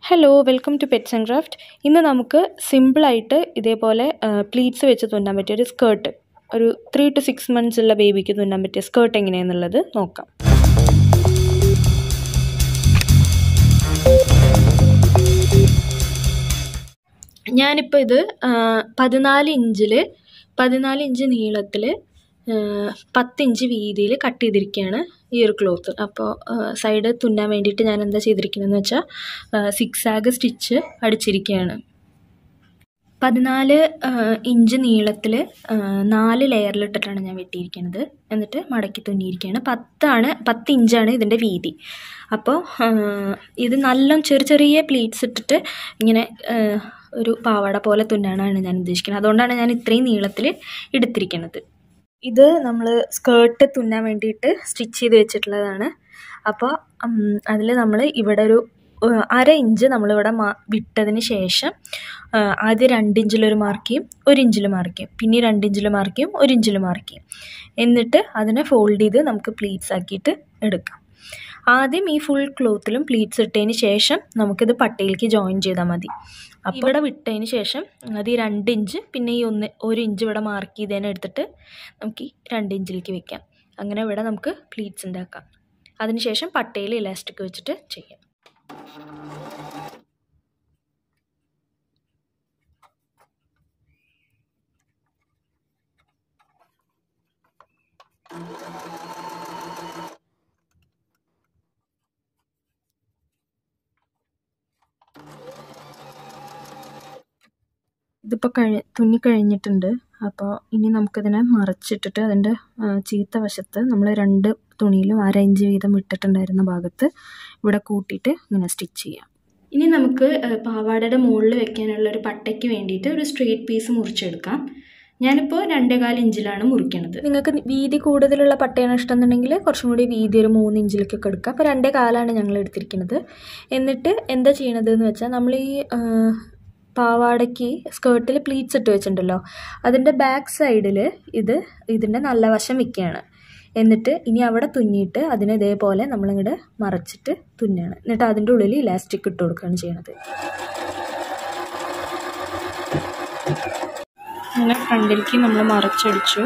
hello welcome to pets and craft ഇന്ന് നമുക്ക് സിമ്പിളായിട്ട് ഇതേപോലെ പ്ലീറ്റ്സ് വെച്ച് തുന്നാൻ പറ്റിയ ഒരു സ്കേർട്ട് ഒരു ത്രീ ടു സിക്സ് മന്ത്സ് ഉള്ള ബേബിക്ക് തുന്നാൻ പറ്റിയ സ്കേർട്ട് എങ്ങനെയാണെന്നുള്ളത് നോക്കാം ഞാനിപ്പോൾ ഇത് പതിനാല് ഇഞ്ചിൽ പതിനാല് ഇഞ്ച് നീളത്തിൽ പത്തിഞ്ച് വീതിയിൽ കട്ട് ചെയ്തിരിക്കുകയാണ് ഈ ഒരു ക്ലോത്ത് അപ്പോൾ സൈഡ് തുന്നാൻ വേണ്ടിയിട്ട് ഞാൻ എന്താ ചെയ്തിരിക്കുന്നതെന്ന് വെച്ചാൽ സിക്സ് ആഗ് സ്റ്റിച്ച് അടിച്ചിരിക്കുകയാണ് പതിനാല് ഇഞ്ച് നീളത്തിൽ നാല് ലെയറിലിട്ടിട്ടാണ് ഞാൻ വെട്ടിയിരിക്കുന്നത് എന്നിട്ട് മടക്കി തുന്നിയിരിക്കുകയാണ് പത്താണ് പത്ത് ഇഞ്ചാണ് ഇതിൻ്റെ വീതി അപ്പോൾ ഇത് നല്ല ചെറിയ ചെറിയ പ്ലീറ്റ്സ് ഇട്ടിട്ട് ഇങ്ങനെ ഒരു പാവാട പോലെ തുന്നാനാണ് ഞാൻ ഉദ്ദേശിക്കുന്നത് അതുകൊണ്ടാണ് ഞാൻ ഇത്രയും നീളത്തിൽ എടുത്തിരിക്കുന്നത് ഇത് നമ്മൾ സ്കേർട്ട് തുന്നാൻ വേണ്ടിയിട്ട് സ്റ്റിച്ച് ചെയ്ത് വെച്ചിട്ടുള്ളതാണ് അപ്പോൾ അതിൽ നമ്മൾ ഇവിടെ ഒരു അര ഇഞ്ച് നമ്മളിവിടെ മാ വിട്ടതിന് ശേഷം ആദ്യം രണ്ട് ഇഞ്ചിലൊരു മാർക്ക് ചെയ്യും ഒരു ഇഞ്ചിൽ മാർക്ക് ചെയ്യും പിന്നെ രണ്ട് ഇഞ്ചിൽ മാർക്ക് ചെയ്യും ഒരു ഇഞ്ചിൽ മാർക്ക് ചെയ്യും എന്നിട്ട് അതിനെ ഫോൾഡ് ചെയ്ത് നമുക്ക് പ്ലീറ്റ്സ് ആക്കിയിട്ട് എടുക്കാം ആദ്യം ഈ ഫുൾ ക്ലോത്തിലും പ്ലീറ്റ്സ് ഇട്ടതിന് ശേഷം നമുക്കിത് പട്ടയിലേക്ക് ജോയിൻ ചെയ്താൽ മതി അപ്പോൾ ഇവിടെ വിട്ടതിന് ശേഷം അത് ഈ രണ്ട് ഇഞ്ച് പിന്നെ ഈ ഒന്ന് ഒരു ഇഞ്ച് ഇവിടെ മാർക്ക് ചെയ്തതിനെ എടുത്തിട്ട് നമുക്ക് ഈ രണ്ട് ഇഞ്ചിലേക്ക് വെക്കാം അങ്ങനെ ഇവിടെ നമുക്ക് പ്ലീറ്റ്സ് ഉണ്ടാക്കാം അതിനുശേഷം പട്ടയിൽ ഇലാസ്റ്റിക് വെച്ചിട്ട് ചെയ്യാം ഇതിപ്പോൾ കഴി തുന്നി കഴിഞ്ഞിട്ടുണ്ട് അപ്പോൾ ഇനി നമുക്കിതിനെ മറിച്ചിട്ടിട്ട് അതിൻ്റെ ചീത്ത വശത്ത് നമ്മൾ രണ്ട് തുണിയിലും അര ഇഞ്ച് വീതം ഇട്ടിട്ടുണ്ടായിരുന്ന ഭാഗത്ത് ഇവിടെ കൂട്ടിയിട്ട് ഇങ്ങനെ സ്റ്റിച്ച് ചെയ്യാം ഇനി നമുക്ക് പാവാടയുടെ മുകളിൽ വെക്കാനുള്ള ഒരു പട്ടയ്ക്ക് വേണ്ടിയിട്ട് ഒരു സ്ട്രെയിറ്റ് പീസ് മുറിച്ചെടുക്കാം ഞാനിപ്പോൾ രണ്ടേകാൽ ഇഞ്ചിലാണ് മുറിക്കണത് നിങ്ങൾക്ക് വീതി കൂടുതലുള്ള പട്ടയാണ് ഇഷ്ടമെന്നുണ്ടെങ്കിൽ കുറച്ചും കൂടി വീതി ഒരു മൂന്ന് ഇഞ്ചിലേക്കൊക്കെ എടുക്കാം അപ്പോൾ രണ്ടേ കാലാണ് ഞങ്ങൾ എടുത്തിരിക്കുന്നത് എന്നിട്ട് എന്താ ചെയ്യണത് എന്ന് വെച്ചാൽ നമ്മൾ ഈ പാവാടയ്ക്ക് സ്കേർട്ടിൽ പ്ലീറ്റ്സ് ഇട്ട് വെച്ചിട്ടുണ്ടല്ലോ അതിൻ്റെ ബാക്ക് സൈഡിൽ ഇത് ഇതിൻ്റെ നല്ല വശം വെക്കുകയാണ് എന്നിട്ട് ഇനി അവിടെ തുന്നിയിട്ട് അതിനെ ഇതേപോലെ നമ്മളിങ്ങോട്ട് മറച്ചിട്ട് തുന്നുകയാണ് എന്നിട്ട് അതിൻ്റെ ഉള്ളിൽ ഇലാസ്റ്റിക് ഇട്ട് കൊടുക്കുകയാണ് ചെയ്യണത് അങ്ങനെ ഫ്രണ്ടിലേക്ക് നമ്മൾ മറച്ചടിച്ചു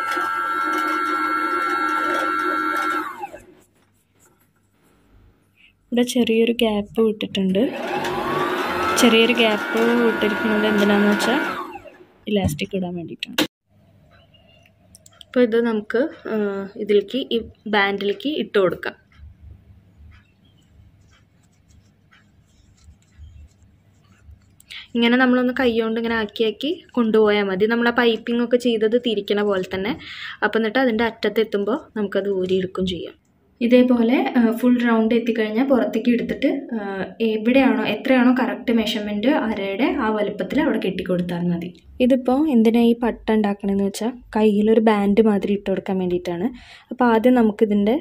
ഇവിടെ ചെറിയൊരു ഗ്യാപ്പ് വിട്ടിട്ടുണ്ട് ചെറിയൊരു ഗ്യാപ്പ് വിട്ടിരിക്കുന്നത് എന്തിനാന്ന് വെച്ചാൽ ഇലാസ്റ്റിക് ഇടാൻ വേണ്ടിയിട്ടാണ് അപ്പോൾ ഇത് നമുക്ക് ഇതിലേക്ക് ഈ ബാൻഡിലേക്ക് ഇട്ട് കൊടുക്കാം ഇങ്ങനെ നമ്മളൊന്ന് കൈകൊണ്ട് ഇങ്ങനെ ആക്കി ആക്കി കൊണ്ടുപോയാൽ മതി നമ്മൾ ആ പൈപ്പിംഗ് ഒക്കെ ചെയ്തത് തിരിക്കണ പോലെ തന്നെ അപ്പം എന്നിട്ട് അതിൻ്റെ അറ്റത്ത് എത്തുമ്പോൾ നമുക്കത് ഊരിയെടുക്കും ചെയ്യാം ഇതേപോലെ ഫുൾ റൗണ്ട് എത്തിക്കഴിഞ്ഞാൽ പുറത്തേക്ക് എടുത്തിട്ട് എവിടെയാണോ എത്രയാണോ കറക്റ്റ് മെഷർമെൻറ്റ് അരയുടെ ആ വലുപ്പത്തിൽ അവിടെ കെട്ടിക്കൊടുത്താൽ മതി ഇതിപ്പോൾ എന്തിനാണ് ഈ പട്ട ഉണ്ടാക്കണമെന്ന് വെച്ചാൽ കയ്യിലൊരു ബാൻഡ് മാതിരി ഇട്ട് കൊടുക്കാൻ വേണ്ടിയിട്ടാണ് അപ്പോൾ ആദ്യം നമുക്കിതിൻ്റെ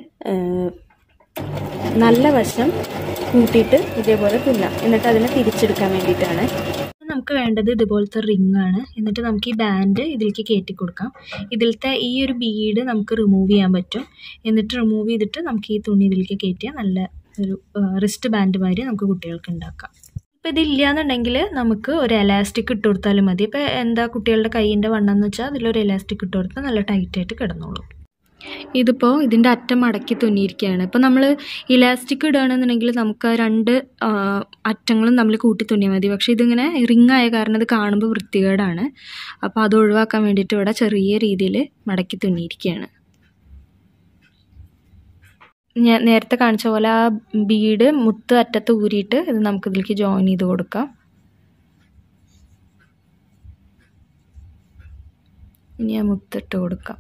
നല്ല വശം കൂട്ടിയിട്ട് ഇതേപോലെ തുന്നാം എന്നിട്ട് അതിനെ തിരിച്ചെടുക്കാൻ വേണ്ടിയിട്ടാണ് നമുക്ക് വേണ്ടത് ഇതുപോലത്തെ റിംഗ് ആണ് എന്നിട്ട് നമുക്ക് ഈ ബാൻഡ് ഇതിലേക്ക് കയറ്റി കൊടുക്കാം ഇതിലത്തെ ഈ ഒരു ബീഡ് നമുക്ക് റിമൂവ് ചെയ്യാൻ പറ്റും എന്നിട്ട് റിമൂവ് ചെയ്തിട്ട് നമുക്ക് ഈ തുണി ഇതിലേക്ക് കയറ്റിയാൽ നല്ല ഒരു റിസ്റ്റ് ബാൻഡ് മാതിരി നമുക്ക് കുട്ടികൾക്ക് ഉണ്ടാക്കാം ഇപ്പോൾ ഇതില്ലാന്നുണ്ടെങ്കിൽ നമുക്ക് ഒരു എലാസ്റ്റിക് ഇട്ട് കൊടുത്താലും മതി ഇപ്പോൾ എന്താ കുട്ടികളുടെ കൈയിൻ്റെ വണ്ണം എന്ന് വെച്ചാൽ അതിലൊരു എലാസ്റ്റിക് ഇട്ട് കൊടുത്താൽ നല്ല ടൈറ്റായിട്ട് കിടന്നോളും ഇതിപ്പോൾ ഇതിൻ്റെ അറ്റം മടക്കി തുന്നിയിരിക്കുകയാണ് ഇപ്പോൾ നമ്മൾ ഇലാസ്റ്റിക് ഇടുകയാണെന്നുണ്ടെങ്കിൽ നമുക്ക് ആ രണ്ട് അറ്റങ്ങളും നമ്മൾ കൂട്ടി തുന്നിയാൽ മതി പക്ഷേ ഇതിങ്ങനെ റിങ് ആയ കാരണം ഇത് കാണുമ്പോൾ വൃത്തികേടാണ് അപ്പോൾ അത് ഒഴിവാക്കാൻ വേണ്ടിയിട്ട് ഇവിടെ ചെറിയ രീതിയിൽ മടക്കി തുന്നിയിരിക്കുകയാണ് ഞാൻ നേരത്തെ കാണിച്ച പോലെ ആ ബീഡ് മുത്ത് അറ്റത്ത് ഊരിയിട്ട് ഇത് നമുക്കിതിലേക്ക് ജോയിൻ ചെയ്ത് കൊടുക്കാം ഇനി ആ മുത്തിട്ട് കൊടുക്കാം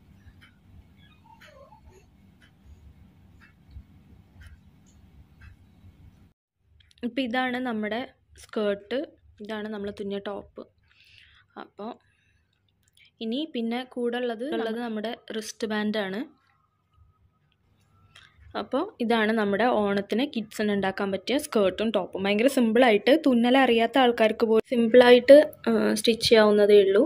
ഇപ്പം ഇതാണ് നമ്മുടെ സ്കേർട്ട് ഇതാണ് നമ്മൾ തുന്നിയ ടോപ്പ് അപ്പോൾ ഇനി പിന്നെ കൂടെ ഉള്ളത് ഉള്ളത് നമ്മുടെ റിസ്റ്റ് ബാൻഡാണ് അപ്പോൾ ഇതാണ് നമ്മുടെ ഓണത്തിന് കിഡ്സിന് ഉണ്ടാക്കാൻ പറ്റിയ സ്കേർട്ടും ടോപ്പും ഭയങ്കര സിമ്പിളായിട്ട് തുന്നൽ അറിയാത്ത ആൾക്കാർക്ക് പോലും സിമ്പിളായിട്ട് സ്റ്റിച്ച് ചെയ്യാവുന്നതേ ഉള്ളൂ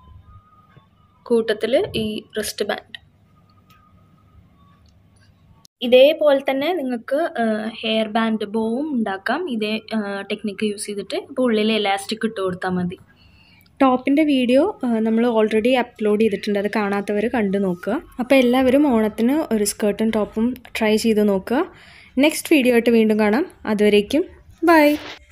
കൂട്ടത്തിൽ ഈ റിസ്റ്റ് ബാൻഡ് ഇതേപോലെ തന്നെ നിങ്ങൾക്ക് ഹെയർ ബാൻഡ് ബോവും ഉണ്ടാക്കാം ഇതേ ടെക്നിക്ക് യൂസ് ചെയ്തിട്ട് അപ്പോൾ ഉള്ളിൽ എലാസ്റ്റിക് ഇട്ട് കൊടുത്താൽ മതി ടോപ്പിൻ്റെ വീഡിയോ നമ്മൾ ഓൾറെഡി അപ്ലോഡ് ചെയ്തിട്ടുണ്ട് അത് കാണാത്തവർ കണ്ടു നോക്കുക അപ്പോൾ എല്ലാവരും ഓണത്തിന് ഒരു സ്കേർട്ടും ടോപ്പും ട്രൈ ചെയ്ത് നോക്കുക നെക്സ്റ്റ് വീഡിയോ ആയിട്ട് വീണ്ടും കാണാം അതുവരേക്കും ബൈ